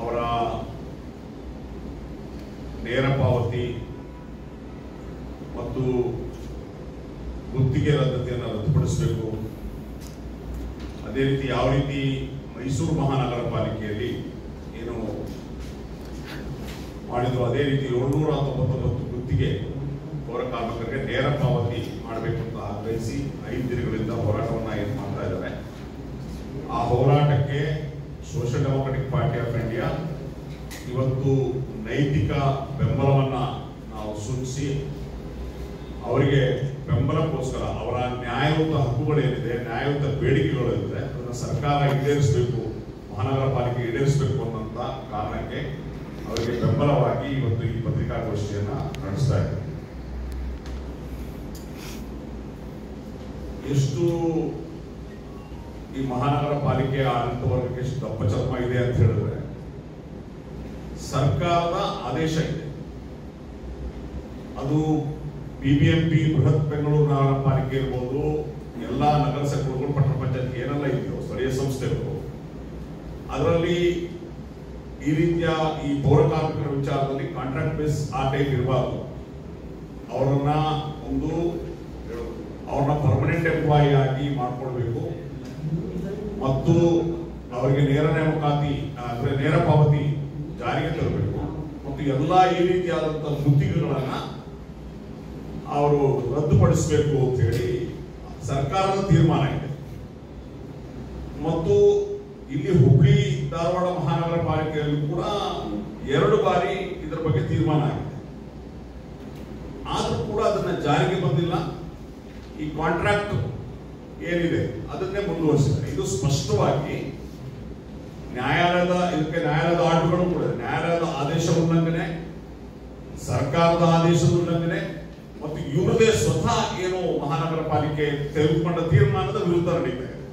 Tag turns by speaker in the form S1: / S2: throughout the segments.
S1: ಅವರ ನೇರ ಪಾವತಿ ಮತ್ತು ಗುತ್ತಿಗೆ ರದ್ದತಿಯನ್ನು ರದ್ದುಪಡಿಸಬೇಕು ಅದೇ ರೀತಿ ಯಾವ ರೀತಿ ಮೈಸೂರು ಮಹಾನಗರ ಪಾಲಿಕೆಯಲ್ಲಿ ಏನು ಮಾಡಿದ್ರು ಅದೇ ರೀತಿ ಏಳ್ನೂರ ತೊಂಬತ್ತೊಂಬತ್ತು ಗುತ್ತಿಗೆ ಪೌರ ಕಾರ್ಮಿಕರಿಗೆ ನೇರ ಪಾವತಿ ಮಾಡಬೇಕು ಅಂತ ಆಗ್ರಹಿಸಿ ಐದು ದಿನಗಳಿಂದ ಹೋರಾಟವನ್ನ ಏನು ಮಾಡ್ತಾ ಇದ್ದಾರೆ ಆ ಹೋರಾಟಕ್ಕೆ social democratic party of India ಇವತ್ತು ನೈತಿಕ ಬೆಂಬಲವನ್ನ ನಾವು ಸೂಚಿಸಿ ಅವರಿಗೆ ಬೆಂಬಲಕ್ಕೋಸ್ಕರ ಅವರ ನ್ಯಾಯಯುತ ಹಕ್ಕುಗಳೇನಿದೆ ನ್ಯಾಯಯುತ ಬೇಡಿಕೆಗಳೇನಿದೆ ಅದನ್ನು ಸರ್ಕಾರ ಈಡೇರಿಸಬೇಕು ಮಹಾನಗರ ಪಾಲಿಕೆ ಈಡೇರಿಸಬೇಕು ಅನ್ನೋಂಥ ಕಾರಣಕ್ಕೆ ಅವರಿಗೆ ಬೆಂಬಲವಾಗಿ ಇವತ್ತು ಈ ಪತ್ರಿಕಾಗೋಷ್ಠಿಯನ್ನ ನಡೆಸ್ತಾ ಇದ್ದಾರೆ ಎಷ್ಟು ಈ ಮಹಾನಗರ ಪಾಲಿಕೆಯ ಆಡಳಿತ ವರ್ಗಕ್ಕೆ ಎಷ್ಟು ದಪ್ಪ ಚರ್ಮ ಇದೆ ಅಂತ ಹೇಳಿದ್ರೆ ಸರ್ಕಾರದ ಆದೇಶ ಇದೆ ಅದು ಬಿಬಿಎಂಪಿ ಬೃಹತ್ ಬೆಂಗಳೂರು ನಗರ ಪಾಲಿಕೆ ಇರ್ಬೋದು ಎಲ್ಲಾ ನಗರ ಸಚಿವರುಗಳು ಪಟ್ಟಣ ಪಂಚಾಯತ್ ಏನೆಲ್ಲ ಇದೆಯೋ ಸ್ಥಳೀಯ ಸಂಸ್ಥೆಗಳು ಅದರಲ್ಲಿ ಈ ರೀತಿಯ ಈ ಪೌರ ಕಾರ್ಮಿಕರ ವಿಚಾರದಲ್ಲಿ ಕಾಂಟ್ರಾಕ್ಟ್ ಬೇಸ್ ಆ ಟೈಪ್ ಇರಬಾರ್ದು ಅವರನ್ನ ಒಂದು ಅವ್ರನ್ನ ಪರ್ಮನೆಂಟ್ ಎಂಪ್ಲಾಯಿ ಆಗಿ ಮಾಡ್ಕೊಳ್ಬೇಕು ಮತ್ತು ಅವರಿಗೆ ನೇರ ನೇಮಕಾತಿ ಅಂದ್ರೆ ನೇರ ಪಾವತಿ ಜಾರಿಗೆ ತರಬೇಕು ಮತ್ತು ಎಲ್ಲಾ ಈ ರೀತಿಯಾದಂತಹ ಗುತ್ತಿಗೆಗಳನ್ನ ಅವರು ರದ್ದುಪಡಿಸಬೇಕು ಅಂತ ಹೇಳಿ ಸರ್ಕಾರದ ತೀರ್ಮಾನ ಇದೆ ಮತ್ತು ಇಲ್ಲಿ ಹುಬ್ಳಿ ಧಾರವಾಡ ಮಹಾನಗರ ಪಾಲಿಕೆಯಲ್ಲೂ ಕೂಡ ಎರಡು ಬಾರಿ ಇದರ ಬಗ್ಗೆ ತೀರ್ಮಾನ ಆಗಿದೆ ಆದ್ರೂ ಕೂಡ ಅದನ್ನ ಜಾರಿಗೆ ಬಂದಿಲ್ಲ ಈ ಕಾಂಟ್ರಾಕ್ಟ್ ಏನಿದೆ ಅದನ್ನೇ ಮುಂದುವರಿಸಿದ್ದಾರೆ ಇದು ಸ್ಪಷ್ಟವಾಗಿ ನ್ಯಾಯಾಲಯದ ಇದಕ್ಕೆ ನ್ಯಾಯಾಲಯದ ಆರ್ಡರ್ಗಳು ಕೂಡ ಇದೆ. ನ್ಯಾಯಾಲಯದ ಆದೇಶ ಉಲ್ಲಂಘನೆ ಸರ್ಕಾರದ ಆದೇಶದ ಉಲ್ಲಂಘನೆ ಮತ್ತು ಇವರದೇ ಸ್ವತಃ ಏನು ಮಹಾನಗರ ಪಾಲಿಕೆ ತೆಗೆದುಕೊಂಡ ತೀರ್ಮಾನದ ವಿರುದ್ಧ ನಡೀತಾ ಇದೆ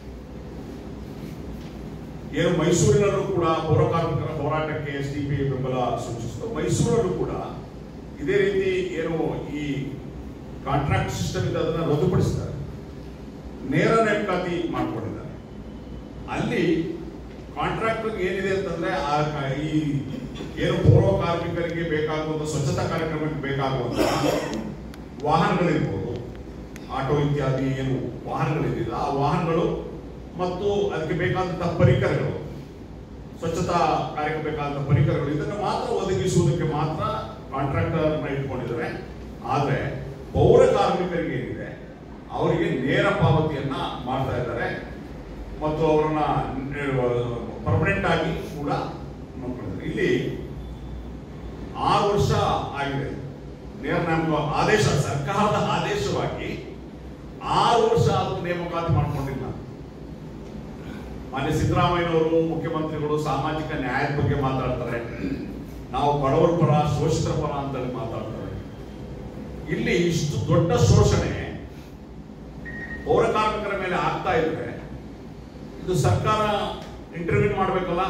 S1: ಏನು ಮೈಸೂರಿನಲ್ಲೂ ಕೂಡ ಪೌರ ಕಾರ್ಮಿಕರ ಹೋರಾಟಕ್ಕೆ ಎಸ್ ಡಿ ಪಿ ಬೆಂಬಲ ಸೂಚಿಸಿತು ಮೈಸೂರಲ್ಲೂ ಕೂಡ ಇದೇ ರೀತಿ ಏನು ಈ ಕಾಂಟ್ರಾಕ್ಟ್ ಸಿಸ್ಟಮ್ ಇದೆ ಅದನ್ನ ರದ್ದುಪಡಿಸಿದ್ದಾರೆ ನೇರ ನೇಮಕಾತಿ ಮಾಡ್ಕೊಂಡಿದ್ದಾರೆ ಅಲ್ಲಿ ಕಾಂಟ್ರಾಕ್ಟ್ ಏನಿದೆ ಅಂತಂದ್ರೆ ಆ ಕ- ಈ ಏನು ಪೌರ ಕಾರ್ಮಿಕರಿಗೆ ಬೇಕಾಗುವಂತ ಸ್ವಚ್ಛತಾ ಕಾರ್ಯಕ್ರಮಕ್ಕೆ ಬೇಕಾಗುವಂತ ವಾಹನಗಳಿರ್ಬೋದು ಆಟೋ ಇತ್ಯಾದಿ ಏನು ವಾಹನಗಳಿದೆ ಆ ವಾಹನಗಳು ಮತ್ತು ಅದಕ್ಕೆ ಬೇಕಾದಂತಹ ಪರಿಕರಗಳು ಸ್ವಚ್ಛತಾ ಕಾರ್ಯಕ್ಕೆ ಬೇಕಾದಂತಹ ಪರಿಕರಗಳು ಇದನ್ನು ಮಾತ್ರ ಒದಗಿಸುವುದಕ್ಕೆ ಮಾತ್ರ ಕಾಂಟ್ರಾಕ್ಟರ್ ಇಟ್ಕೊಂಡಿದ್ದಾರೆ ಆದ್ರೆ ಪೌರ ಕಾರ್ಮಿಕರಿಗೆ ಏನಿದೆ ಅವರಿಗೆ ನೇರ ಪಾವತಿಯನ್ನ ಮಾಡ್ತಾ ಇದ್ದಾರೆ ಮತ್ತು ಅವರನ್ನ ಪರ್ಮನೆಂಟ್ ಆಗಿ ಕೂಡ ನೋಡ್ಕೊಂಡಿದ್ದಾರೆ ಇಲ್ಲಿ ಆರು ವರ್ಷ ಆಗಿದೆ ನೇರ ನೇಮಕ ಆದೇಶ ಸರ್ಕಾರದ ಆದೇಶವಾಗಿ ಆರು ವರ್ಷ ಆದ್ರೂ ನೇಮಕಾತಿ ಮಾಡ್ಕೊಂಡಿಲ್ಲ ಮಾನ್ಯ ಸಿದ್ದರಾಮಯ್ಯನವರು ಮುಖ್ಯಮಂತ್ರಿಗಳು ಸಾಮಾಜಿಕ ನ್ಯಾಯದ ಬಗ್ಗೆ ಮಾತಾಡ್ತಾರೆ ನಾವು ಬಡವರ ಪರ ಶೋಷಿತರ ಪರ ಅಂತೇಳಿ ಮಾತಾಡ್ತಾರೆ ಇಲ್ಲಿ ಇಷ್ಟು ದೊಡ್ಡ ಶೋಷಣೆ ಪೌರ ಕಾರ್ಮಿಕರ ಮೇಲೆ ಆಗ್ತಾ ಇದ್ರೆ ಇದು ಸರ್ಕಾರ ಇಂಟರ್ವ್ಯೂ ಮಾಡಬೇಕಲ್ಲ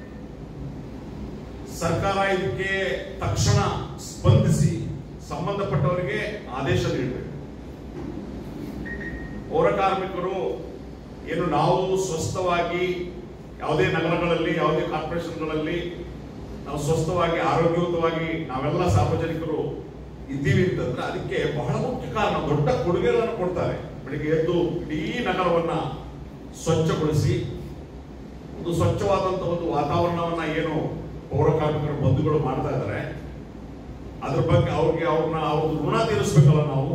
S1: ಸರ್ಕಾರ ಇದಕ್ಕೆ ತಕ್ಷಣ ಸ್ಪಂದಿಸಿ ಸಂಬಂಧಪಟ್ಟವರಿಗೆ ಆದೇಶ ನೀಡಬೇಕು ಪೌರ ಕಾರ್ಮಿಕರು ಏನು ನಾವು ಸ್ವಸ್ಥವಾಗಿ ಯಾವುದೇ ನಗರಗಳಲ್ಲಿ ಯಾವುದೇ ಕಾರ್ಪೊರೇಷನ್ಗಳಲ್ಲಿ ನಾವು ಸ್ವಸ್ಥವಾಗಿ ಆರೋಗ್ಯಯುತವಾಗಿ ನಾವೆಲ್ಲ ಸಾರ್ವಜನಿಕರು ಇದ್ದೀವಿ ಅಂತಂದ್ರೆ ಅದಕ್ಕೆ ಬಹಳ ಮುಖ್ಯ ಕಾರಣ ದೊಡ್ಡ ಕೊಡುಗೆಗಳನ್ನು ಕೊಡ್ತಾರೆ ಬೆಳಿಗ್ಗೆ ಎದ್ದು ಇಡೀ ನಗರವನ್ನ ಸ್ವಚ್ಛಗೊಳಿಸಿ ಒಂದು ಸ್ವಚ್ಛವಾದಂತ ಒಂದು ವಾತಾವರಣವನ್ನ ಏನು ಪೌರ ಕಾರ್ಮಿಕರ ಬಂಧುಗಳು ಮಾಡ್ತಾ ಇದ್ದಾರೆ ಅದ್ರ ಬಗ್ಗೆ ಅವ್ರಿಗೆ ಅವ್ರನ್ನ ಅವ್ರದ್ದು ಋಣ ತೀರಿಸ್ಬೇಕಲ್ಲ ನಾವು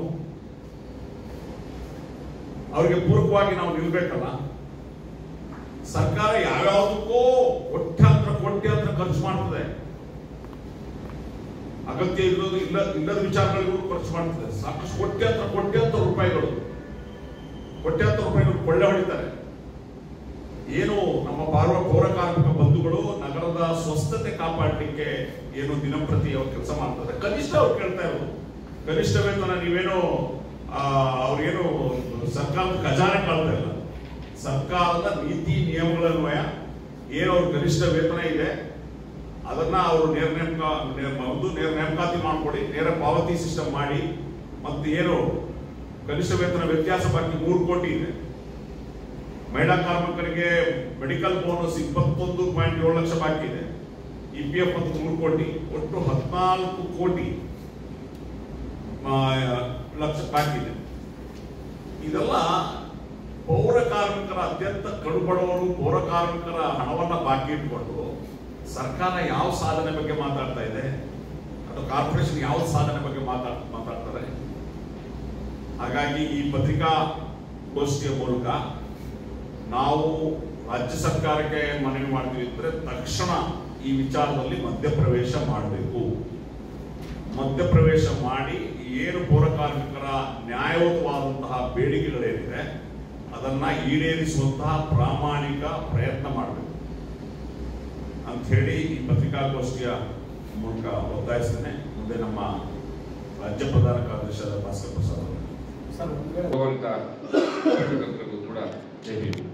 S1: ಅವ್ರಿಗೆ ಪೂರಕವಾಗಿ ನಾವು ನಿಲ್ಬೇಕಲ್ಲ ಸರ್ಕಾರ ಯಾವ್ಯಾವುದಕ್ಕೋ ಕೋಟ್ಯಾಂತರ ಕೋಟ್ಯಾಂತರ ಖರ್ಚು ಮಾಡ್ತದೆ ಅಗತ್ಯ ಇರೋದು ಇಲ್ಲ ಇಲ್ಲದ ವಿಚಾರಗಳಿಗೂ ಖರ್ಚು ಮಾಡ್ತದೆ ಸಾಕಷ್ಟು ಕೋಟ್ಯಾಂತರ ಕೋಟ್ಯಾಂತರ ರೂಪಾಯಿಗಳು ಕೋಟ್ಯಾಂತರ ರೂಪಾಯಿಗಳು ಕೊಳ್ಳೆ ಹೊಡಿತಾರೆ ಏನು ನಮ್ಮ ಪಾರ್ವ ಪೌರ ಕಾರ್ಮಿಕ ಬಂಧುಗಳು ನಗರದ ಸ್ವಸ್ಥತೆ ಕಾಪಾಡಲಿಕ್ಕೆ ಏನು ದಿನಂಪ್ರತಿ ಅವ್ರು ಕೆಲಸ ಮಾಡ್ತಾರೆ ಕನಿಷ್ಠ ಅವ್ರು ಕೇಳ್ತಾ ಇರೋದು ಕನಿಷ್ಠ ವೇತನ ನೀವೇನೋ ಆ, ಅವ್ರೇನು ಸರ್ಕಾರದ ಖಜಾನೆ ಕಾಳ್ತಾ ಇಲ್ಲ ಸರ್ಕಾರದ ನೀತಿ ನಿಯಮಗಳನ್ವಯ ಏನು ಅವ್ರ ಗರಿಷ್ಠ ವೇತನ ಇದೆ ಅದನ್ನ ಅವರು ನೇರ ನೇಮಕ ನೇ- ಒಂದು ನೇರ ನೇಮಕಾತಿ ಮಾಡ್ಕೊಡಿ ನೇರ ಪಾವತಿ ಸಿಸ್ಟಮ್ ಮಾಡಿ ಮತ್ತು ಏನು ಕನಿಷ್ಠ ವೇತನ ವ್ಯತ್ಯಾಸ ಬಾಕಿ ಮೂರು ಕೋಟಿ ಇದೆ ಮಹಿಳಾ ಕಾರ್ಮಿಕರಿಗೆ ಮೆಡಿಕಲ್ ಬೋನಸ್ ಇಪ್ಪತ್ತೊಂದು ಪಾಯಿಂಟ್ ಏಳು ಲಕ್ಷ ಬಾಕಿ ಇದೆ ಇ ಪಿ ಎಫ್ ಒಂದು ಮೂರು ಕೋಟಿ ಒಟ್ಟು ಹದಿನಾಲ್ಕು ಕೋಟಿ ಆ, ಲಕ್ಷ ಬಾಕಿ ಇದೆ ಇದೆಲ್ಲ ಪೌರ ಕಾರ್ಮಿಕರ ಅತ್ಯಂತ ಕಡುಬಡವರು ಪೌರ ಕಾರ್ಮಿಕರ ಹಣವನ್ನ ಬಾಕಿ ಇಟ್ಕೊಂಡು ಸರ್ಕಾರ ಯಾವ ಸಾಧನೆ ಬಗ್ಗೆ ಮಾತಾಡ್ತಾ ಇದೆ ಅಥವಾ ಕಾರ್ಪೊರೇಷನ್ ಯಾವ ಸಾಧನೆ ಬಗ್ಗೆ ಮಾತಾಡ್ ಮಾತಾಡ್ತಾರೆ ಹಾಗಾಗಿ ಈ ಪತ್ರಿಕಾ ಗೋಷ್ಠಿಯ ಮೂಲಕ ನಾವು ರಾಜ್ಯ ಸರ್ಕಾರಕ್ಕೆ ಮನವಿ ಮಾಡ್ತೀವಿ ಅಂದ್ರೆ ತಕ್ಷಣ ಈ ವಿಚಾರದಲ್ಲಿ ಮಧ್ಯಪ್ರವೇಶ ಮಾಡಬೇಕು ಮಧ್ಯಪ್ರವೇಶ ಮಾಡಿ ಏನು ಪೌರ ಕಾರ್ಮಿಕರ ನ್ಯಾಯಯುತವಾದಂತಹ ಬೇಡಿಕೆಗಳೇನಿದೆ ಅದನ್ನ ಈಡೇರಿಸುವಂತಹ ಪ್ರಾಮಾಣಿಕ ಪ್ರಯತ್ನ ಮಾಡಬೇಕು ಅಂತ ಹೇಳಿ ಈ ಪತ್ರಿಕಾಗೋಷ್ಠಿಯ ಮೂಲಕ ಒತ್ತಾಯಿಸ್ತೇನೆ ಮುಂದೆ ನಮ್ಮ ರಾಜ್ಯ ಪ್ರಧಾನ ಕಾರ್ಯದರ್ಶಿಯಾದ ಭಾಸ್ಕರ್ ಪ್ರಸಾದ್ ಅವರು
S2: ಸರ್ ಒಂದು ವೇಳೆ
S3: ಭಗವಂತ ಕಾರ್ಯಕರ್ತರಿಗೂ ಕೂಡ ಜೈ ಭೀಮ್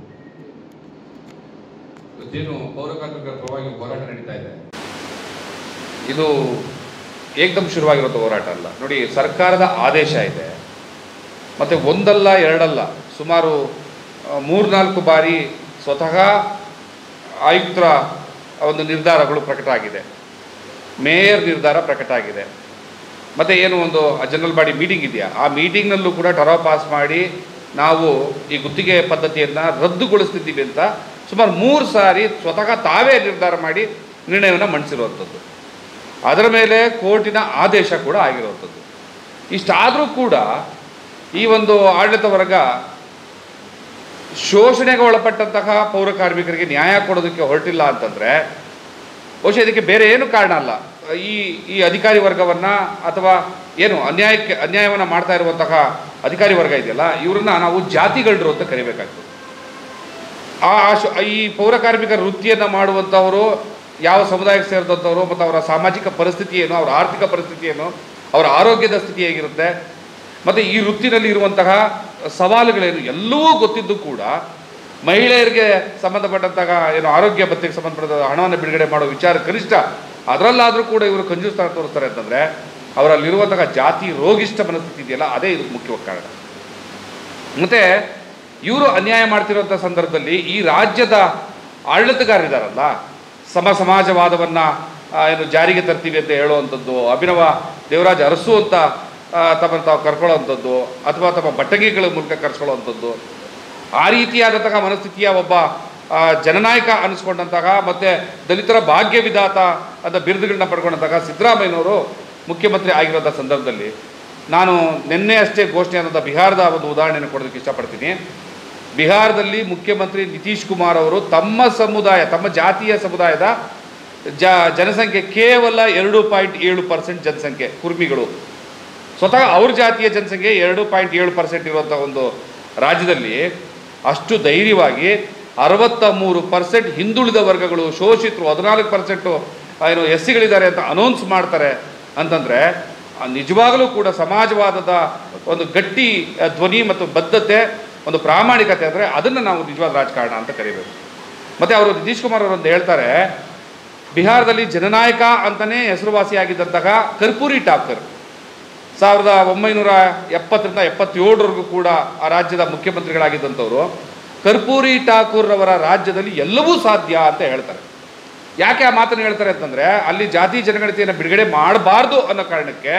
S3: ಇವತ್ತೇನು ಪೌರ ಕಾರ್ಮಿಕರ ಪರವಾಗಿ ಹೋರಾಟ ನಡೀತಾ ಇದೆ ಇದು ಏಕದಮ್ ಶುರುವಾಗಿರುವಂಥ ಹೋರಾಟ ಅಲ್ಲ ನೋಡಿ ಸರ್ಕಾರದ ಆದೇಶ ಇದೆ ಮತ್ತು ಒಂದಲ್ಲ ಎರಡಲ್ಲ ಸುಮಾರು ಆ, ಮೂರ್ನಾಲ್ಕು ಬಾರಿ ಸ್ವತಃ ಆಯುಕ್ತರ ಒಂದು ನಿರ್ಧಾರಗಳು ಪ್ರಕಟ ಆಗಿದೆ ಮೇಯರ್ ನಿರ್ಧಾರ ಪ್ರಕಟ ಆಗಿದೆ ಮತ್ತು ಏನು ಒಂದು ಜನರಲ್ ಬಾಡಿ ಮೀಟಿಂಗ್ ಇದೆಯಾ ಆ ಮೀಟಿಂಗ್ನಲ್ಲೂ ಕೂಡ ಟರಾವ್ ಪಾಸ್ ಮಾಡಿ ನಾವು ಈ ಗುತ್ತಿಗೆ ಪದ್ಧತಿಯನ್ನು ರದ್ದುಗೊಳಿಸ್ತಿದ್ದೀವಿ ಅಂತ ಸುಮಾರು ಮೂರು ಸಾರಿ ಸ್ವತಃ ತಾವೇ ನಿರ್ಧಾರ ಮಾಡಿ ನಿರ್ಣಯವನ್ನು ಮಂಡಿಸಿರುವಂಥದ್ದು ಅದರ ಮೇಲೆ ಕೋರ್ಟಿನ ಆದೇಶ ಕೂಡ ಆಗಿರುವಂಥದ್ದು ಇಷ್ಟಾದರೂ ಕೂಡ ಈ ಒಂದು ಆಡಳಿತ ವರ್ಗ ಶೋಷಣೆಗೆ ಒಳಪಟ್ಟಂತಹ ಪೌರ ಕಾರ್ಮಿಕರಿಗೆ ನ್ಯಾಯ ಕೊಡೋದಕ್ಕೆ ಹೊರಟಿಲ್ಲ ಅಂತಂದರೆ ಬಹುಶಃ ಇದಕ್ಕೆ ಬೇರೆ ಏನು ಕಾರಣ ಅಲ್ಲ ಈ ಈ ಅಧಿಕಾರಿ ವರ್ಗವನ್ನು ಅಥವಾ ಏನು ಅನ್ಯಾಯಕ್ಕೆ ಅನ್ಯಾಯವನ್ನು ಮಾಡ್ತಾ ಇರುವಂತಹ ಅಧಿಕಾರಿ ವರ್ಗ ಇದೆಯಲ್ಲ ಇವರನ್ನ ನಾವು ಜಾತಿಗಳ್ರು ಅಂತ ಕರಿಬೇಕಾಗ್ತದೆ ಆ ಆ ಶು- ಈ ಪೌರ ಕಾರ್ಮಿಕರ ವೃತ್ತಿಯನ್ನು ಮಾಡುವಂಥವರು ಯಾವ ಸಮುದಾಯಕ್ಕೆ ಸೇರಿದಂಥವರು ಮತ್ತು ಅವರ ಸಾಮಾಜಿಕ ಪರಿಸ್ಥಿತಿ ಏನು ಅವರ ಆರ್ಥಿಕ ಪರಿಸ್ಥಿತಿ ಏನು ಅವರ ಆರೋಗ್ಯದ ಸ್ಥಿತಿ ಹೇಗಿರುತ್ತೆ ಮತ್ತು ಈ ವೃತ್ತಿನಲ್ಲಿ ಇರುವಂತಹ ಸವಾಲುಗಳೇನು ಎಲ್ಲವೂ ಗೊತ್ತಿದ್ದು ಕೂಡ ಮಹಿಳೆಯರಿಗೆ ಸಂಬಂಧಪಟ್ಟಂತಹ ಏನು ಆರೋಗ್ಯ ಭತ್ಯೆಗೆ ಸಂಬಂಧಪಟ್ಟ ಹಣವನ್ನು ಬಿಡುಗಡೆ ಮಾಡೋ ವಿಚಾರ ಕನಿಷ್ಠ ಅದರಲ್ಲಾದರೂ ಕೂಡ ಇವರು ಕಂಜೂಸ್ತಾನ ತೋರಿಸ್ತಾರೆ ಅಂತಂದರೆ ಅವರಲ್ಲಿರುವಂತಹ ಜಾತಿ ರೋಗಿಷ್ಠ ಮನಸ್ಥಿತಿ ಇದೆಯಲ್ಲ ಅದೇ ಇದಕ್ಕೆ ಮುಖ್ಯವಾದ ಕಾರಣ ಮತ್ತು ಇವರು ಅನ್ಯಾಯ ಮಾಡ್ತಿರುವಂಥ ಸಂದರ್ಭದಲ್ಲಿ ಈ ರಾಜ್ಯದ ಆಡಳಿತಗಾರರಿದ್ದಾರಲ್ಲ ಸಮ ಸಮಾಜವಾದವನ್ನು ಏನು ಜಾರಿಗೆ ತರ್ತೀವಿ ಅಂತ ಹೇಳುವಂಥದ್ದು ಅಭಿನವ ದೇವರಾಜ ಅರಸು ಅಂತ ಆ, ತಮ್ಮನ್ನು ತಾವು ಕರ್ಕೊಳ್ಳೋವಂಥದ್ದು ಅಥವಾ ತಮ್ಮ ಬಟ್ಟಗಿಗಳ ಮೂಲಕ ಕರ್ಸ್ಕೊಳ್ಳೋವಂಥದ್ದು ಆ ರೀತಿಯಾದಂತಹ ಮನಸ್ಥಿತಿಯ ಒಬ್ಬ ಆ, ಜನನಾಯಕ ಅನಿಸ್ಕೊಂಡಂತಹ ಮತ್ತು ದಲಿತರ ಭಾಗ್ಯ ವಿಧಾತ ಅಂತ ಬಿರುದುಗಳನ್ನ ಪಡ್ಕೊಂಡಂತಹ ಸಿದ್ದರಾಮಯ್ಯನವರು ಮುಖ್ಯಮಂತ್ರಿ ಆಗಿರೋಂಥ ಸಂದರ್ಭದಲ್ಲಿ ನಾನು ನಿನ್ನೆ ಅಷ್ಟೇ ಘೋಷಣೆ ಆದಂಥ ಬಿಹಾರದ ಒಂದು ಉದಾಹರಣೆಯನ್ನು ಕೊಡೋದಕ್ಕೆ ಇಷ್ಟಪಡ್ತೀನಿ ಬಿಹಾರದಲ್ಲಿ ಮುಖ್ಯಮಂತ್ರಿ ನಿತೀಶ್ ಕುಮಾರ್ ಅವರು ತಮ್ಮ ಸಮುದಾಯ ತಮ್ಮ ಜಾತಿಯ ಸಮುದಾಯದ ಜ ಜನಸಂಖ್ಯೆ ಕೇವಲ ಎರಡು ಪಾಯಿಂಟ್ ಏಳು ಪರ್ಸೆಂಟ್ ಜನಸಂಖ್ಯೆ ಕುರ್ಮಿಗಳು ಸ್ವತಃ ಅವ್ರ ಜಾತಿಯ ಜನಸಂಖ್ಯೆ ಎರಡು ಪಾಯಿಂಟ್ ಏಳು ಪರ್ಸೆಂಟ್ ಇರುವಂಥ ಒಂದು ರಾಜ್ಯದಲ್ಲಿ ಅಷ್ಟು ಧೈರ್ಯವಾಗಿ ಅರವತ್ತ ಮೂರು ಪರ್ಸೆಂಟ್ ಹಿಂದುಳಿದ ವರ್ಗಗಳು ಶೋಷಿತರು ಹದಿನಾಲ್ಕು ಪರ್ಸೆಂಟು ಏನು ಎಸ್ ಸಿಗಳಿದ್ದಾರೆ ಅಂತ ಅನೌನ್ಸ್ ಮಾಡ್ತಾರೆ ಅಂತಂದರೆ ನಿಜವಾಗಲೂ ಕೂಡ ಸಮಾಜವಾದದ ಒಂದು ಗಟ್ಟಿ ಆ, ಧ್ವನಿ ಮತ್ತು ಬದ್ಧತೆ ಒಂದು ಪ್ರಾಮಾಣಿಕತೆ ಅಂದರೆ ಅದನ್ನು ನಾವು ನಿಜವಾದ ರಾಜಕಾರಣ ಅಂತ ಕರಿಬೇಕು ಮತ್ತು ಅವರು ನಿತೀಶ್ ಕುಮಾರ್ ಅವರೊಂದು ಹೇಳ್ತಾರೆ ಬಿಹಾರದಲ್ಲಿ ಜನನಾಯಕ ಅಂತಲೇ ಹೆಸರುವಾಸಿಯಾಗಿದ್ದಂತಹ ಕರ್ಪೂರಿ ಠಾಕರ್ ಸಾವಿರದ ಒಂಬೈನೂರ ಎಪ್ಪತ್ತರಿಂದ ಎಪ್ಪತ್ತೇಳರವರೆಗೂ ಕೂಡ ಆ ರಾಜ್ಯದ ಮುಖ್ಯಮಂತ್ರಿಗಳಾಗಿದ್ದಂಥವರು ಕರ್ಪೂರಿ ಠಾಕೂರ್ ಅವರ ರಾಜ್ಯದಲ್ಲಿ ಎಲ್ಲವೂ ಸಾಧ್ಯ ಅಂತ ಹೇಳ್ತಾರೆ ಯಾಕೆ ಆ ಮಾತನ್ನು ಹೇಳ್ತಾರೆ ಅಂತಂದರೆ ಅಲ್ಲಿ ಜಾತಿ ಜನಗಣತಿಯನ್ನು ಬಿಡುಗಡೆ ಮಾಡಬಾರ್ದು ಅನ್ನೋ ಕಾರಣಕ್ಕೆ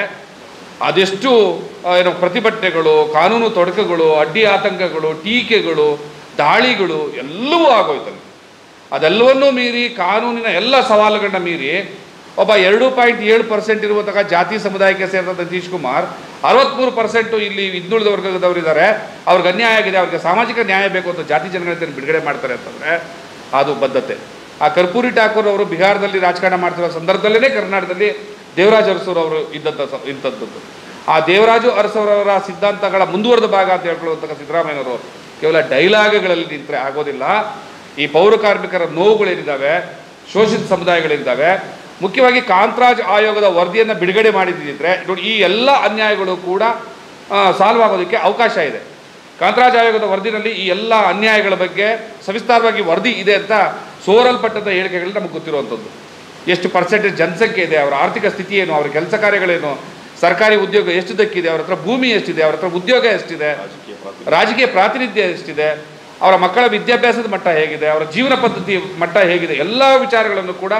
S3: ಅದೆಷ್ಟು ಆ, ಏನು ಪ್ರತಿಭಟನೆಗಳು ಕಾನೂನು ತೊಡಕುಗಳು ಅಡ್ಡಿ ಆತಂಕಗಳು ಟೀಕೆಗಳು ದಾಳಿಗಳು ಎಲ್ಲವೂ ಆಗೋಯ್ತಲ್ಲಿ ಅದೆಲ್ಲವನ್ನೂ ಮೀರಿ ಕಾನೂನಿನ ಎಲ್ಲ ಸವಾಲುಗಳನ್ನ ಮೀರಿ ಒಬ್ಬ ಎರಡು ಪಾಯಿಂಟ್ ಏಳು ಪರ್ಸೆಂಟ್ ಇರುವಂತಹ ಜಾತಿ ಸಮುದಾಯಕ್ಕೆ ಸೇರಿದಂಥ ನಿತೀಶ್ ಕುಮಾರ್ ಅರವತ್ತ್ಮೂರು ಪರ್ಸೆಂಟು ಇಲ್ಲಿ ಹಿಂದುಳಿದ ವರ್ಗದವರಿದ್ದಾರೆ ಅವ್ರಿಗೆ ಅನ್ಯಾಯ ಆಗಿದೆ ಅವ್ರಿಗೆ ಸಾಮಾಜಿಕ ನ್ಯಾಯ ಬೇಕು ಅಂತ ಜಾತಿ ಜನಗಣತಿಯನ್ನು ಬಿಡುಗಡೆ ಮಾಡ್ತಾರೆ ಅಂತಂದರೆ ಅದು ಬದ್ಧತೆ ಆ ಕರ್ಪೂರಿ ಠಾಕೂರ್ ಅವರು ಬಿಹಾರದಲ್ಲಿ ರಾಜಕಾರಣ ಮಾಡ್ತಿರೋ ಸಂದರ್ಭದಲ್ಲೇ ಕರ್ನಾಟಕದಲ್ಲಿ ದೇವರಾಜ್ ಅರಸೂರು ಅವರು ಇದ್ದಂಥ ಸ- ಇಂಥದ್ದು ಆ ದೇವರಾಜು ಅರಸವರವರ ಸಿದ್ಧಾಂತಗಳ ಮುಂದುವರೆದ ಭಾಗ ಅಂತ ಹೇಳ್ಕೊಳ್ಳುವಂತಹ ಸಿದ್ದರಾಮಯ್ಯನವರು ಕೇವಲ ಡೈಲಾಗ್ಗಳಲ್ಲಿ ನಿಂತರೆ ಆಗೋದಿಲ್ಲ ಈ ಪೌರ ಕಾರ್ಮಿಕರ ನೋವುಗಳೇನಿದ್ದಾವೆ ಶೋಷಿತ ಸಮುದಾಯಗಳಿದ್ದಾವೆ ಮುಖ್ಯವಾಗಿ ಕಾಂತರಾಜ್ ಆಯೋಗದ ವರದಿಯನ್ನು ಬಿಡುಗಡೆ ಮಾಡಿದ್ದಿದ್ರೆ ನೋಡಿ ಈ ಎಲ್ಲ ಅನ್ಯಾಯಗಳು ಕೂಡ ಸಾಲ್ವ್ ಆಗೋದಕ್ಕೆ ಅವಕಾಶ ಇದೆ ಕಾಂತರಾಜ್ ಆಯೋಗದ ವರದಿನಲ್ಲಿ ಈ ಎಲ್ಲ ಅನ್ಯಾಯಗಳ ಬಗ್ಗೆ ಸವಿಸ್ತಾರವಾಗಿ ವರದಿ ಇದೆ ಅಂತ ಸೋರಲ್ಪಟ್ಟಂಥ ಹೇಳಿಕೆಗಳು ನಮಗೆ ಗೊತ್ತಿರುವಂಥದ್ದು ಎಷ್ಟು ಪರ್ಸೆಂಟೇಜ್ ಜನಸಂಖ್ಯೆ ಇದೆ ಅವರ ಆರ್ಥಿಕ ಸ್ಥಿತಿ ಏನು ಅವರ ಕೆಲಸ ಕಾರ್ಯಗಳೇನು ಸರ್ಕಾರಿ ಉದ್ಯೋಗ ಎಷ್ಟು ದಕ್ಕಿದೆ ಅವ್ರ ಹತ್ರ ಭೂಮಿ ಎಷ್ಟಿದೆ ಅವ್ರ ಹತ್ರ ಉದ್ಯೋಗ ಎಷ್ಟಿದೆ ರಾಜಕೀಯ ಪ್ರಾತಿನಿಧ್ಯ ಎಷ್ಟಿದೆ ಅವರ ಮಕ್ಕಳ ವಿದ್ಯಾಭ್ಯಾಸದ ಮಟ್ಟ ಹೇಗಿದೆ ಅವರ ಜೀವನ ಪದ್ಧತಿ ಮಟ್ಟ ಹೇಗಿದೆ ಎಲ್ಲ ವಿಚಾರಗಳನ್ನು ಕೂಡ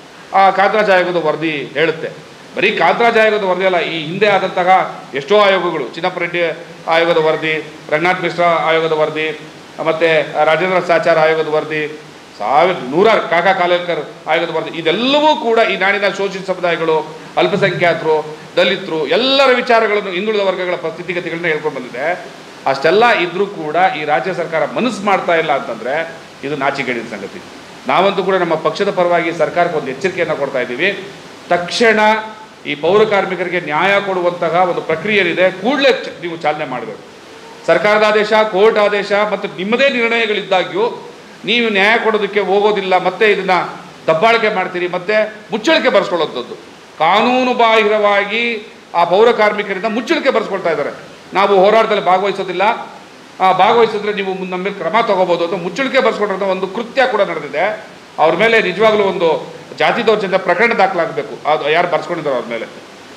S3: ಆ ಕಾಂತರಾಜ್ ಆಯೋಗದ ವರದಿ ಹೇಳುತ್ತೆ ಬರೀ ಕಾಂತರಾಜ್ ಆಯೋಗದ ವರದಿ ಅಲ್ಲ ಈ ಹಿಂದೆ ಆದಂತಹ ಎಷ್ಟೋ ಆಯೋಗಗಳು ಚಿನ್ನಪ್ಪ ರೆಡ್ಡಿ ಆಯೋಗದ ವರದಿ ರಂಗನಾಥ್ ಮಿಶ್ರಾ ಆಯೋಗದ ವರದಿ ಮತ್ತು ರಾಜೇಂದ್ರ ಸಾಚಾರ್ ಆಯೋಗದ ವರದಿ ಸಾವಿರ ನೂರಾರು ಕಾಕಾ ಕಾಲೇಕರ್ ಆಯೋಗದ ವರದಿ ಇದೆಲ್ಲವೂ ಕೂಡ ಈ ನಾಡಿನ ಶೋಷಿತ ಸಮುದಾಯಗಳು ಅಲ್ಪಸಂಖ್ಯಾತರು ದಲಿತರು ಎಲ್ಲರ ವಿಚಾರಗಳನ್ನು ಹಿಂದುಳಿದ ವರ್ಗಗಳ ಸ್ಥಿತಿಗತಿಗಳನ್ನ ಹೇಳ್ಕೊಂಡು ಬಂದಿದೆ ಅಷ್ಟೆಲ್ಲ ಇದ್ರೂ ಕೂಡ ಈ ರಾಜ್ಯ ಸರ್ಕಾರ ಮನಸ್ಸು ಮಾಡ್ತಾ ಇಲ್ಲ ಅಂತಂದರೆ ಇದು ನಾಚಿಕೆಡಿದ ಸಂಗತಿ ನಾವಂತೂ ಕೂಡ ನಮ್ಮ ಪಕ್ಷದ ಪರವಾಗಿ ಸರ್ಕಾರಕ್ಕೆ ಒಂದು ಎಚ್ಚರಿಕೆಯನ್ನು ಕೊಡ್ತಾ ಇದ್ದೀವಿ ತಕ್ಷಣ ಈ ಪೌರ ಕಾರ್ಮಿಕರಿಗೆ ನ್ಯಾಯ ಕೊಡುವಂತಹ ಒಂದು ಪ್ರಕ್ರಿಯೆ ಏನಿದೆ ಕೂಡಲೇ ನೀವು ಚಾಲನೆ ಮಾಡಬೇಕು ಸರ್ಕಾರದ ಆದೇಶ ಕೋರ್ಟ್ ಆದೇಶ ಮತ್ತು ನಿಮ್ಮದೇ ನಿರ್ಣಯಗಳಿದ್ದಾಗ್ಯೂ ನೀವು ನ್ಯಾಯ ಕೊಡೋದಕ್ಕೆ ಹೋಗೋದಿಲ್ಲ ಮತ್ತೆ ಇದನ್ನ ದಬ್ಬಾಳಿಕೆ ಮಾಡ್ತೀರಿ ಮತ್ತೆ ಮುಚ್ಚಳಿಕೆ ಬರೆಸ್ಕೊಳ್ಳೋಂಥದ್ದು ಕಾನೂನು ಬಾಹಿರವಾಗಿ ಆ ಪೌರ ಕಾರ್ಮಿಕರಿಂದ ಮುಚ್ಚಳಿಕೆ ಬರೆಸ್ಕೊಳ್ತಾ ಇದ್ದಾರೆ ನಾವು ಹೋರಾಟದಲ್ಲಿ ಭಾಗವಹಿಸೋದಿಲ್ಲ ಆ, ಭಾಗವಹಿಸಿದ್ರೆ ನೀವು ಮುಂದೆ ನಮ್ಮ ಮೇಲೆ ಕ್ರಮ ತಗೋಬೋದು ಅಂತ ಮುಚ್ಚಳಿಕೆ ಬರೆಸ್ಕೊಂಡಿರೋ ಒಂದು ಕೃತ್ಯ ಕೂಡ ನಡೆದಿದೆ ಅವ್ರ ಮೇಲೆ ನಿಜವಾಗ್ಲೂ ಒಂದು ಜಾತಿ ದೌರ್ಜನ್ಯ ಪ್ರಕರಣ ದಾಖಲಾಗಬೇಕು ಅದು ಯಾರು ಬರ್ಸ್ಕೊಂಡಿದ್ದಾರೆ ಅವ್ರ ಮೇಲೆ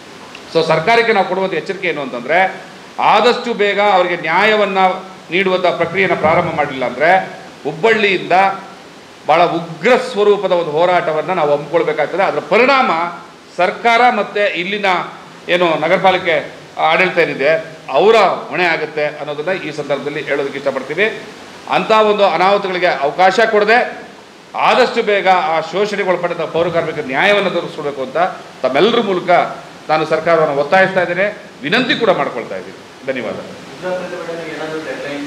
S3: ಸೊ ಸರ್ಕಾರಕ್ಕೆ ನಾವು ಕೊಡುವಂಥ ಎಚ್ಚರಿಕೆ ಏನು ಅಂತಂದರೆ ಆದಷ್ಟು ಬೇಗ ಅವರಿಗೆ ನ್ಯಾಯವನ್ನು ನೀಡುವಂಥ ಪ್ರಕ್ರಿಯೆಯನ್ನು ಪ್ರಾರಂಭ ಮಾಡಲಿಲ್ಲ ಅಂದರೆ ಹುಬ್ಬಳ್ಳಿಯಿಂದ ಭಾಳ ಉಗ್ರ ಸ್ವರೂಪದ ಒಂದು ಹೋರಾಟವನ್ನು ನಾವು ಹಮ್ಮಿಕೊಳ್ಬೇಕಾಗ್ತದೆ ಅದರ ಪರಿಣಾಮ ಸರ್ಕಾರ ಮತ್ತು ಇಲ್ಲಿನ ಏನು ನಗರ ಪಾಲಿಕೆ ಆಡಳಿತ ಏನಿದೆ ಅವರ ಹೊಣೆ ಆಗುತ್ತೆ ಅನ್ನೋದನ್ನು ಈ ಸಂದರ್ಭದಲ್ಲಿ ಹೇಳೋದಕ್ಕೆ ಇಷ್ಟಪಡ್ತೀವಿ ಅಂಥ ಒಂದು ಅನಾಹುತಗಳಿಗೆ ಅವಕಾಶ ಕೊಡದೆ ಆದಷ್ಟು ಬೇಗ ಆ ಶೋಷಣೆಗೆ ಒಳಪಟ್ಟಂಥ ಪೌರ ಕಾರ್ಮಿಕರ ನ್ಯಾಯವನ್ನು ದೊರಕಿಸ್ಕೊಳ್ಬೇಕು ಅಂತ ತಮ್ಮೆಲ್ಲರ ಮೂಲಕ ನಾನು ಸರ್ಕಾರವನ್ನು ಒತ್ತಾಯಿಸ್ತಾ ಇದ್ದೇನೆ ವಿನಂತಿ ಕೂಡ ಮಾಡ್ಕೊಳ್ತಾ ಇದ್ದೀನಿ ಧನ್ಯವಾದ
S2: ಉಗ್ರ ಪ್ರತಿಭಟನೆಗೆ ಏನಾದರೂ ಡೆಡ್ಲೈನ್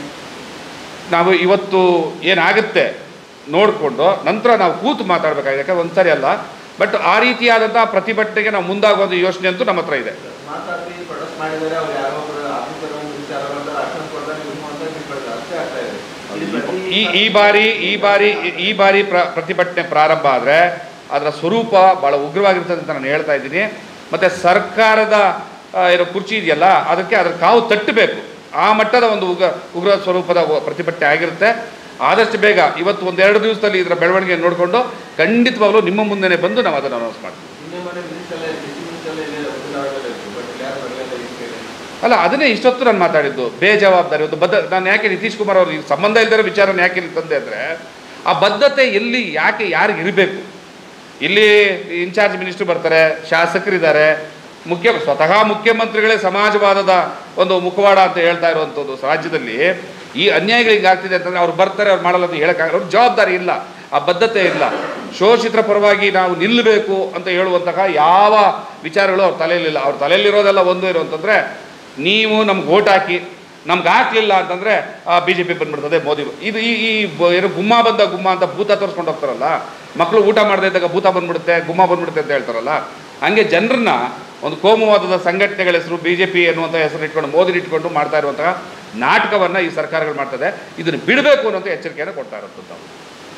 S3: ನಾವು ಇವತ್ತು ಏನಾಗುತ್ತೆ ನೋಡಿಕೊಂಡು ನಂತರ ನಾವು ಕೂತು ಮಾತಾಡಬೇಕಾಗಿದೆ ಯಾಕಂದ್ರೆ ಒಂದ್ಸರಿ ಅಲ್ಲ ಬಟ್ ಆ ರೀತಿಯಾದಂಥ ಪ್ರತಿಭಟನೆಗೆ ನಾವು ಮುಂದಾಗುವಂಥ ಯೋಚನೆ ಅಂತೂ ನಮ್ಮ ಹತ್ರ ಇದೆ
S2: ಮಾತಾಡಿ ಪ್ರೊಡಕ್ಟ್ ಮಾಡಿದರೆ ಅವ್ರು ಯಾರೋ ಒಬ್ಬರು ಆಫೀಸರ್ ಒಂದು ವಿಚಾರ ಮಾಡ್ತಾರೆ ಅಷ್ಟೊಂದು ಕೊಡ್ತಾರೆ ನೀವು ಅಂತ ಬಿಟ್ಬಿಡ್ತಾರೆ ಅಷ್ಟೇ ಆಗ್ತಾ ಇದೆ ಇದು ಪ್ರತಿ
S3: ಈ ಈ ಬಾರಿ ಈ ಬಾರಿ ಈ ಬಾರಿ ಪ್ರ ಪ್ರತಿಭಟನೆ ಪ್ರಾರಂಭ ಆದರೆ ಅದರ ಸ್ವರೂಪ ಭಾಳ ಉಗ್ರವಾಗಿರ್ತದೆ ಅಂತ ನಾನು ಹೇಳ್ತಾ ಇದ್ದೀನಿ ಮತ್ತು ಸರ್ಕಾರದ ಆ, ಏನು ಕುರ್ಚಿ ಇದೆಯಲ್ಲ ಅದಕ್ಕೆ ಅದರ ಕಾವು ತಟ್ಟಬೇಕು ಆ ಮಟ್ಟದ ಒಂದು ಉಗ್ರ ಉಗ್ರ ಸ್ವರೂಪದ ಒ- ಪ್ರತಿಭಟನೆ ಆಗಿರುತ್ತೆ ಆದಷ್ಟು ಬೇಗ ಇವತ್ತು ಒಂದೆರಡು ದಿವಸದಲ್ಲಿ ಇದರ ಬೆಳವಣಿಗೆ ನೋಡಿಕೊಂಡು ಖಂಡಿತವಾಗ್ಲೂ ನಿಮ್ಮ ಮುಂದೆನೇ ಬಂದು ನಾವು ಅದನ್ನು ಅನೌನ್ಸ್ ಮಾಡ್ತೀವಿ
S2: ನಿನ್ನೆ ಮೊನ್ನೆ ಮಿನಿಸ್ಟರ್ ಕೃಷಿ ಮಿನಿಸ್ಟರ್ ಇದೆ ಉದಾಹರಣೆ ಇತ್ತು ಬಟ್ ಇಲ್ಲಿ ಯಾರು ಬರಲಿಲ್ಲ ಈ ಕಡೆ
S3: ಅಲ್ಲ ಅದನ್ನೇ ಇಷ್ಟೊತ್ತು ನಾನು ಮಾತಾಡಿದ್ದು ಬೇಜವಾಬ್ದಾರಿ ಒಂದು ಬದ್ಧ ನಾನು ಯಾಕೆ ನಿತೀಶ್ ಕುಮಾರ್ ಅವ್ರಿಗೆ ಸಂಬಂಧ ಇಲ್ಲದಿರೋ ವಿಚಾರನ ಯಾಕೆ ಇಲ್ಲಿ ತಂದೆ ಅಂದರೆ ಆ ಬದ್ಧತೆ ಎಲ್ಲಿ ಯಾಕೆ ಯಾರಿಗೆ ಇರಬೇಕು ಇಲ್ಲಿ ಇನ್ಚಾರ್ಜ್ ಮಿನಿಸ್ಟರ್ ಬರ್ತಾರೆ ಶಾಸಕರಿದ್ದಾರೆ ಮುಖ್ಯ ಸ್ವತಃ ಮುಖ್ಯಮಂತ್ರಿಗಳೇ ಸಮಾಜವಾದದ ಒಂದು ಮುಖವಾಡ ಅಂತ ಹೇಳ್ತಾ ಇರುವಂಥದ್ದು ರಾಜ್ಯದಲ್ಲಿ ಈ ಅನ್ಯಾಯಗಳಿಗೆ ಆಗ್ತಿದೆ ಅಂತಂದರೆ ಅವ್ರು ಬರ್ತಾರೆ ಅವ್ರು ಮಾಡಲ್ಲ ಅಂತ ಹೇಳೋಕ್ಕಾಗಲ್ಲ ಅವ್ರ ಜವಾಬ್ದಾರಿ ಇಲ್ಲ ಆ ಬದ್ಧತೆ ಇಲ್ಲ ಶೋಷಿತರ ಪರವಾಗಿ ನಾವು ನಿಲ್ಲಬೇಕು ಅಂತ ಹೇಳುವಂತಹ ಯಾವ ವಿಚಾರಗಳು ಅವ್ರ ತಲೆಯಲ್ಲಿಲ್ಲ ಅವ್ರ ತಲೆಯಲ್ಲಿರೋದೆಲ್ಲ ಒಂದು ಏನು ಅಂತಂದರೆ ನೀವು ನಮ್ಗೆ ಓಟ್ ಹಾಕಿ ನಮ್ಗೆ ಹಾಕ್ಲಿಲ್ಲ ಅಂತಂದರೆ ಬಿ ಜೆ ಪಿ ಬಂದ್ಬಿಡ್ತದೆ ಮೋದಿ ಇದು ಈ ಈ ಬ- ಏನು ಗುಮ್ಮ ಬಂದ ಗುಮ್ಮ ಅಂತ ಭೂತ ತೋರಿಸ್ಕೊಂಡು ಹೋಗ್ತಾರಲ್ಲ ಮಕ್ಕಳು ಊಟ ಮಾಡದೇ ಇದ್ದಾಗ ಭೂತ ಬಂದ್ಬಿಡುತ್ತೆ ಗುಮ್ಮ ಬಂದ್ಬಿಡುತ್ತೆ ಅಂತ ಹೇಳ್ತಾರಲ್ಲ ಹಂಗೆ ಜನರನ್ನ ಒಂದು ಕೋಮುವಾದದ ಸಂಘಟನೆಗಳ ಹೆಸರು ಬಿ ಜೆ ಪಿ ಎನ್ನುವಂಥ ಹೆಸರು ಇಟ್ಕೊಂಡು ಮೋದಿ ಇಟ್ಕೊಂಡು ಮಾಡ್ತಾ ಇರುವಂತಹ ನಾಟಕವನ್ನು ಈ ಸರ್ಕಾರಗಳು ಮಾಡ್ತದೆ ಇದನ್ನು ಬಿಡಬೇಕು ಅನ್ನೋಂಥ ಎಚ್ಚರಿಕೆಯನ್ನು ಕೊಡ್ತಾ ಇರುವಂಥದ್ದು ನಾವು.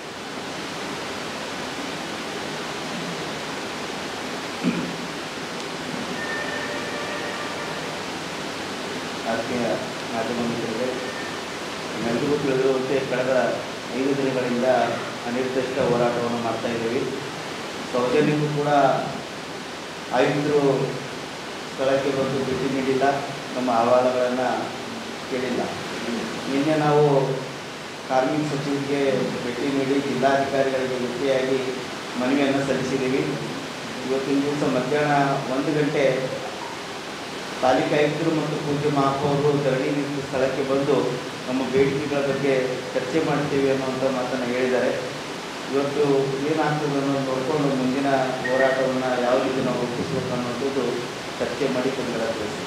S4: ಆತ್ಮೀಯ ಮಾಧ್ಯಮ ಮಿತ್ರರೇ ನಮಗೂ ತಿಳಿದಿರುವಂತೆ ಕಳೆದ ಐದು ದಿನಗಳಿಂದ ಅನಿರ್ದಿಷ್ಟ ಹೋರಾಟವನ್ನು ಮಾಡ್ತಾ ಇದ್ದೀವಿ ಸೌಜನ್ಯಕ್ಕೂ ಕೂಡ ಆಯುಕ್ತರು ಸ್ಥಳಕ್ಕೆ ಬಂದು ಭೇಟಿ ನೀಡಿಲ್ಲ ನಮ್ಮ ಅಹವಾಲುಗಳನ್ನು ಕೇಳಿಲ್ಲ ನಿನ್ನೆ ನಾವು ಕಾರ್ಮಿಕ ಸಚಿವರಿಗೆ ಭೇಟಿ ನೀಡಿ ಜಿಲ್ಲಾಧಿಕಾರಿಗಳಿಗೆ ಭೇಟಿಯಾಗಿ ಮನವಿಯನ್ನು ಸಲ್ಲಿಸಿದ್ದೀವಿ ಇವತ್ತಿನ ದಿವಸ ಮಧ್ಯಾಹ್ನ ಒಂದು ಗಂಟೆ ಪಾಲಿಕೆ ಆಯುಕ್ತರು ಮತ್ತು ಪೂಜ್ಯ ಮಹಾಪೌರರು ಧರಣಿ ನಿಂತ ಸ್ಥಳಕ್ಕೆ ಬಂದು ನಮ್ಮ ಬೇಡಿಕೆಗಳ ಬಗ್ಗೆ ಚರ್ಚೆ ಮಾಡ್ತೀವಿ ಅನ್ನುವಂಥ ಮಾತನ್ನು ಹೇಳಿದ್ದಾರೆ ಇವತ್ತು ಏನಾಗ್ತದೆ ಅನ್ನೋದು ನೋಡಿಕೊಂಡು ಮುಂದಿನ ಹೋರಾಟವನ್ನು ಯಾವ ರೀತಿ ನಾವು ರೂಪಿಸಬೇಕು ಅನ್ನೋದು ಚರ್ಚೆ ಮಾಡಿ ಕೊಂಡರ ತಿಳಿಸಿ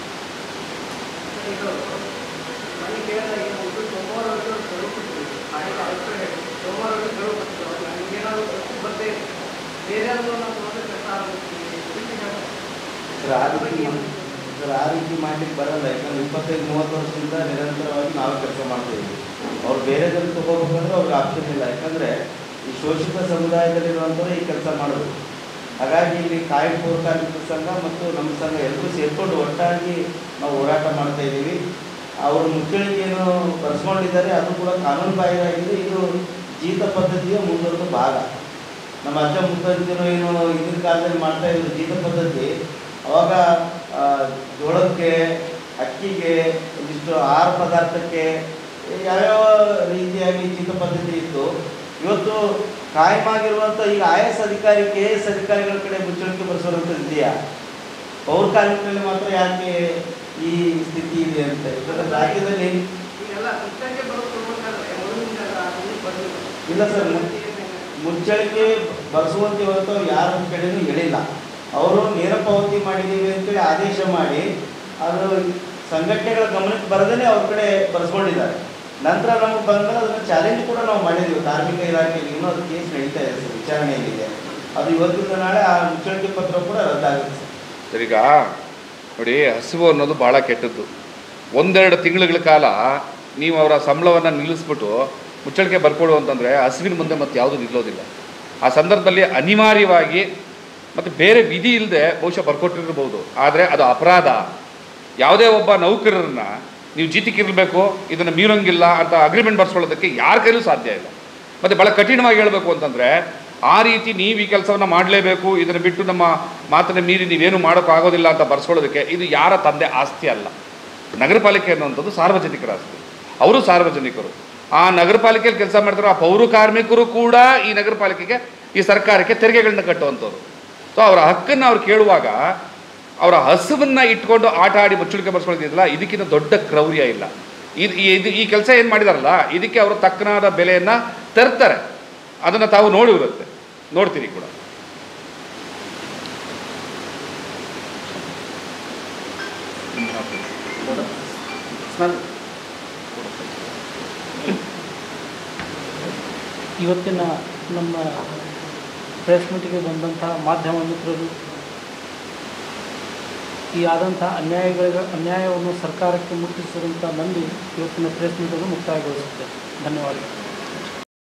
S5: ಇದು ನನಗೆ ಕೇಳಿದಾಗ ಏನಾಗುತ್ತೆ ಸೋಮವಾರವರೆಗೂ ತಲುಪಿದ್ರು ಆಯ್ತು ಆಯ್ತು ಹೇಳಿ ಸೋಮವಾರವರೆಗೂ ತಲುಪಿದ್ರು ನನಗೇನಾದ್ರು ತಪ್ಪು ಬರ್ದೇ ಬೇರೆ ಯಾರಾದ್ರೂ ನಾವು ನೋಡಿದ್ರೆ ಕಷ್ಟ ಆಗುತ್ತೆ
S4: ಸರ್ ಆ ರೀತಿ ಸರ್ ಆ ರೀತಿ ಮಾಡ್ಲಿಕ್ಕೆ ಬರಲ್ಲ ಯಾಕಂದ್ರೆ ಇಪ್ಪತ್ತೈದು ಮೂವತ್ತು ವರ್ಷದಿಂದ ನಿರಂತರವಾಗಿ ನಾವೇ ಕೆಲಸ ಮಾಡ್ತೀವಿ ಅವ್ರು ಬೇರೆ ಜನ ತಗೋಬೇಕಂದ್ರೆ ಅವ್ರಿಗೆ ಆಪ್ಷನ್ ಇಲ್ಲ ಯಾಕಂದರೆ ಈ ಶೋಷಿತ ಸಮುದಾಯದಲ್ಲಿರುವಂಥವ್ರು ಈ ಕೆಲಸ ಮಾಡೋದು ಹಾಗಾಗಿ ಇಲ್ಲಿ ಕಾಯಂ ಪೌರ ಕಾರ್ಮಿಕ ಸಂಘ ಮತ್ತು ನಮ್ಮ ಸಂಘ ಎಲ್ಲರೂ ಸೇರ್ಕೊಂಡು ಒಟ್ಟಾಗಿ ನಾವು ಹೋರಾಟ ಮಾಡ್ತಾ ಇದ್ದೀವಿ ಅವರು ಮುಚ್ಚಳಿಗೆ ಏನು ಬರ್ಸ್ಕೊಂಡಿದ್ದಾರೆ ಅದು ಕೂಡ ಕಾನೂನು ಬಾಹಿರಾಗಿದೆ ಇದು ಜೀತ ಪದ್ಧತಿಯ ಮುಂದುವರೆದ ಭಾಗ ನಮ್ಮ ಅಜ್ಜ ಮುತ್ತಜ್ಜರು ಏನು ಹಿಂದಿನ ಕಾಲದಲ್ಲಿ ಮಾಡ್ತಾ ಇದ್ರು ಜೀತ ಪದ್ಧತಿ ಅವಾಗ ಆ, ಜೋಳಕ್ಕೆ ಅಕ್ಕಿಗೆ ಒಂದಿಷ್ಟು ಆಹಾರ ಪದಾರ್ಥಕ್ಕೆ ಯಾವ್ಯಾವ ರೀತಿಯಾಗಿ ಚಿತ್ತ ಪದ್ಧತಿ ಇತ್ತು ಇವತ್ತು ಕಾಯಂ ಆಗಿರುವಂಥ ಈಗ ಐ ಎಸ್ ಅಧಿಕಾರಿ ಕೆ ಎಸ್ ಅಧಿಕಾರಿಗಳ ಕಡೆ ಮುಚ್ಚಳಿಕೆ ಬರೆಸೋದಂಥದ್ದು ಇದೆಯಾ ಪೌರ ಕಾರ್ಮಿಕರಲ್ಲಿ ಮಾತ್ರ ಯಾಕೆ ಈ ಸ್ಥಿತಿ ಇದೆ ಅಂತ ಯಾಕಂದ್ರೆ ರಾಜ್ಯದಲ್ಲಿ
S5: ಈಗೆಲ್ಲ ಮುಚ್ಚಂಗೆ ಬರೋದು ಕೊಡ್ಬೇಕಾದ್ರೆ ಮೊದಲಿನಿಂದ ಅದನ್ನು ಬರ್ಬೇಕು.
S4: ಇಲ್ಲ ಸರ್, ಮು- ಮುಚ್ಚಳಿಕೆ ಬರೆಸುವಂತೆ ಇವತ್ತು ಯಾರ ಕಡೆನೂ ಹೇಳಿಲ್ಲ ಅವರು ನೇರ ಪಾವತಿ ಮಾಡಿದ್ದೀವಿ ಅಂತೇಳಿ ಆದೇಶ ಮಾಡಿ ಅದು ಸಂಘಟನೆಗಳ ಗಮನಕ್ಕೆ ಬರದೇ ಅವ್ರ ಕಡೆ ಬರೆಸ್ಕೊಂಡಿದ್ದಾರೆ ನಂತರ ನಮಗೆ ಬಂದಾಗ ಅದನ್ನು ಚಾಲೆಂಜ್ ಕೂಡ ನಾವು ಮಾಡಿದ್ದೀವಿ ಕಾರ್ಮಿಕ ಇಲಾಖೆಯಲ್ಲಿ ಇನ್ನೂ ಅದು ಕೇಸ್ ನಡೀತಾ ಇದೆ ಸರ್ ವಿಚಾರಣೆಯಲ್ಲಿದೆ ಅದು ಇವತ್ತಿಂದ ನಾಳೆ ಆ ಮುಚ್ಚಳಿಕೆ ಪತ್ರ ಕೂಡ ರದ್ದಾಗುತ್ತೆ ಸರ್
S3: ಸರ್ ಈಗ ನೋಡಿ ಹಸಿವು ಅನ್ನೋದು ಭಾಳ ಕೆಟ್ಟದ್ದು ಒಂದೆರಡು ತಿಂಗಳುಗಳ ಕಾಲ ನೀವು ಅವರ ಸಂಬಳವನ್ನು ನಿಲ್ಲಿಸ್ಬಿಟ್ಟು ಮುಚ್ಚಳಿಕೆ ಬರ್ಕೊಡು ಅಂತಂದರೆ ಹಸಿವಿನ ಮುಂದೆ ಮತ್ತೆ ಯಾವುದೂ ನಿಲ್ಲೋದಿಲ್ಲ ಆ ಸಂದರ್ಭದಲ್ಲಿ ಅನಿವಾರ್ಯವಾಗಿ ಮತ್ತು ಬೇರೆ ವಿಧಿ ಇಲ್ಲದೆ ಬಹುಶಃ ಬರ್ಕೊಟ್ಟಿರ್ಬೋದು ಆದರೆ ಅದು ಅಪರಾಧ ಯಾವುದೇ ಒಬ್ಬ ನೌಕರರನ್ನ ನೀವು ಜೀತಿಕ್ಕಿರಬೇಕು ಇದನ್ನು ಮೀರಂಗಿಲ್ಲ ಅಂತ ಅಗ್ರಿಮೆಂಟ್ ಬರ್ಸ್ಕೊಳ್ಳೋದಕ್ಕೆ ಯಾರ ಕೈಲೂ ಸಾಧ್ಯ ಇಲ್ಲ ಮತ್ತು ಭಾಳ ಕಠಿಣವಾಗಿ ಹೇಳಬೇಕು ಅಂತಂದರೆ ಆ ರೀತಿ ನೀವು ಈ ಕೆಲಸವನ್ನು ಮಾಡಲೇಬೇಕು ಇದನ್ನು ಬಿಟ್ಟು ನಮ್ಮ ಮಾತನ್ನು ಮೀರಿ ನೀವೇನು ಮಾಡೋಕ್ಕಾಗೋದಿಲ್ಲ ಅಂತ ಬರ್ಸ್ಕೊಳ್ಳೋದಕ್ಕೆ ಇದು ಯಾರ ತಂದೆ ಆಸ್ತಿ ಅಲ್ಲ ನಗರ ಪಾಲಿಕೆ ಅನ್ನುವಂಥದ್ದು ಸಾರ್ವಜನಿಕರ ಆಸ್ತಿ ಅವರು ಸಾರ್ವಜನಿಕರು ಆ ನಗರ ಪಾಲಿಕೆಯಲ್ಲಿ ಕೆಲಸ ಮಾಡ್ತಾರೋ ಆ ಪೌರ ಕಾರ್ಮಿಕರು ಕೂಡ ಈ ನಗರ ಪಾಲಿಕೆಗೆ ಈ ಸರ್ಕಾರಕ್ಕೆ ತೆರಿಗೆಗಳನ್ನ ಕಟ್ಟುವಂಥವ್ರು ಸೊ ಅವರ ಹಕ್ಕನ್ನು ಅವ್ರು ಕೇಳುವಾಗ ಅವರ ಹಸುವನ್ನು ಇಟ್ಕೊಂಡು ಆಟ ಆಡಿ ಮುಚ್ಚಳಿಕೆ ಬರ್ಸ್ಕೊಳ್ತಿದ್ರಲ್ಲ ಇದಕ್ಕಿಂತ ದೊಡ್ಡ ಕ್ರೌರ್ಯ ಇಲ್ಲ ಇದು ಇದು ಈ ಕೆಲಸ ಏನು ಮಾಡಿದಾರಲ್ಲ ಇದಕ್ಕೆ ಅವರು ತಕ್ಕನಾದ ಬೆಲೆಯನ್ನು ತರ್ತಾರೆ ಅದನ್ನು ತಾವು ನೋಡಿರುತ್ತೆ ನೋಡ್ತೀರಿ ಕೂಡ
S6: ಇವತ್ತಿನ ನಮ್ಮ ಪ್ರೆಸ್ ಮೀಟಿಗೆ ಬಂದಂತಹ ಮಾಧ್ಯಮ ಮಿತ್ರರು ಈ ಆದಂಥ ಅನ್ಯಾಯಗಳಿಗೆ ಅನ್ಯಾಯವನ್ನು ಸರ್ಕಾರಕ್ಕೆ ಮುಟ್ಟಿಸಿದಂಥ ನಂಬಿ ಇವತ್ತಿನ ಪ್ರೆಸ್ ಮೀಟನ್ನು ಮುಕ್ತಾಯಗೊಳಿಸುತ್ತೆ ಧನ್ಯವಾದಗಳು